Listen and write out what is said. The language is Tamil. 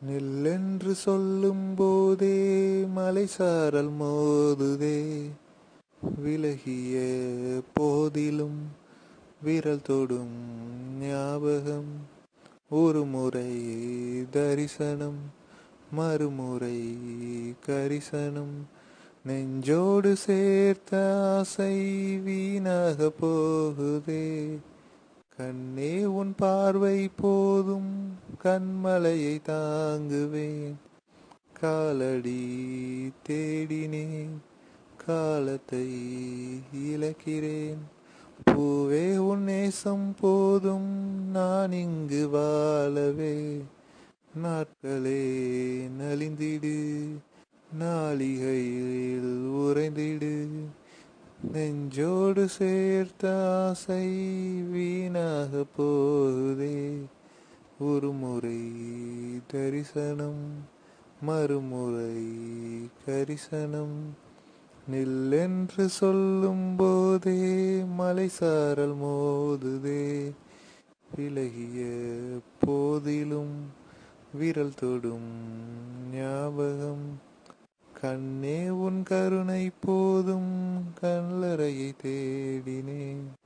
நில்லென்று சொல்லும் போதே மலை சாரல் மோதுதே விலகிய போதிலும் விரல் தொடும் ஞாபகம் ஒரு முறை தரிசனம் மறுமுறை கரிசனம் நெஞ்சோடு சேர்த்த ஆசை வீணாக போகுதே கண்ணே உன் பார்வை போதும் கண்மலையை தாங்குவேன் காலடி தேடினேன் காலத்தை இழக்கிறேன் பூவே உன் நேசம் போதும் நான் இங்கு வாழவே நாட்களே நலிந்திடு நாளிகையில் உறைந்திடு நெஞ்சோடு சேர்த்த ஆசை வீணாக போகுதே ஒரு முறை தரிசனம் மறுமுறை கரிசனம் நில்லென்று சொல்லும் போதே மலை சாரல் மோதுதே விலகிய போதிலும் விரல் தொடும் ஞாபகம் கண்ணே உன் கருணை போதும் கல்லறையை தேடினேன்